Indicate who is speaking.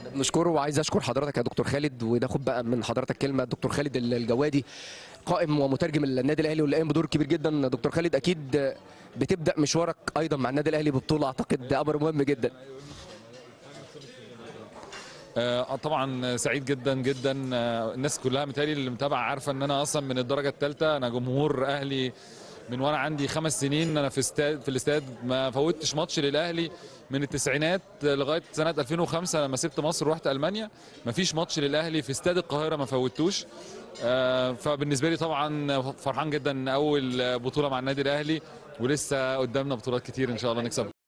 Speaker 1: نشكره وعايز اشكر حضرتك يا دكتور خالد وناخد بقى من حضرتك كلمه دكتور خالد الجوادي قائم ومترجم النادي الاهلي واللي قايم بدور كبير جدا دكتور خالد اكيد بتبدا مشوارك ايضا مع النادي الاهلي ببطوله اعتقد ده امر مهم جدا
Speaker 2: آه طبعا سعيد جدا جدا آه الناس كلها متهيألي اللي متابعه عارفه ان انا اصلا من الدرجه الثالثه انا جمهور اهلي من وانا عندي خمس سنين انا في استاد في الاستاد ما فوتش ماتش للاهلي من التسعينات لغايه سنه 2005 لما سبت مصر ورحت المانيا ما فيش ماتش للاهلي في استاد القاهره ما فوتوش آه فبالنسبه لي طبعا فرحان جدا ان اول بطوله مع النادي الاهلي ولسه قدامنا بطولات كتير ان شاء الله نكسب